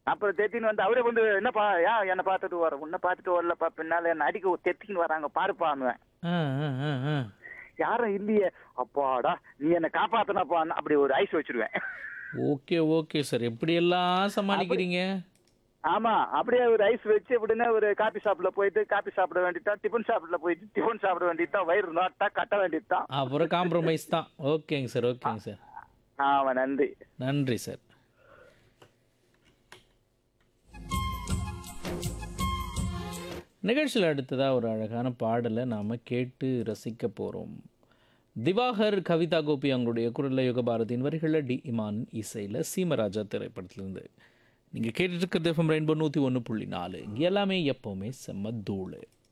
அப்புறம் தெத்தின்னு வந்து அவரே வந்து என்னப்பா ஏன் என்னை பார்த்துட்டு வர உன்னை பார்த்துட்டு வரலப்பா பின்னால என்ன அடிக்க தெத்தின்னு வராங்க பாருப்பான்னுவேன் ஆ ஆ ஆ ஆ யாரும் இல்லையே அப்பாடா நீ என்னை காப்பாத்தினப்பா அப்படி ஒரு ஐஸ் வச்சிருவேன் ஓகே ஓகே சார் எப்படியெல்லாம் சமாளிக்கிறீங்க ஆமா அப்படியே ஒரு ஐஸ் வச்சு அப்படின்னா ஒரு காபி ஷாப்ல போயிட்டு காபி சாப்பிட வேண்டியதுதான் டிஃபன் ஷாப்ல போயிட்டு டிஃபன் சாப்பிட வேண்டியதுதான் வயிறு நோட்டா கட்ட வேண்டியதுதான் அப்புறம் காம்ப்ரமைஸ் தான் ஓகேங்க சார் ஓகேங்க சார் ஆமா நன்றி நன்றி சார் நிகழ்ச்சியில் அடுத்ததாக ஒரு அழகான பாடலை நாம் கேட்டு ரசிக்க போகிறோம் திவாகர் கவிதா கோபி அவங்களுடைய குரலில் யுகபாரதியின் வரிகளில் டி இமான் இசையில் சீமராஜா திரைப்படத்திலிருந்து நீங்கள் கேட்டுட்டு இருக்கிறது எஃப்எம் ரெயின்போ நூற்றி ஒன்று புள்ளி நாலு இங்கே எல்லாமே எப்போவுமே செம்ம தூள்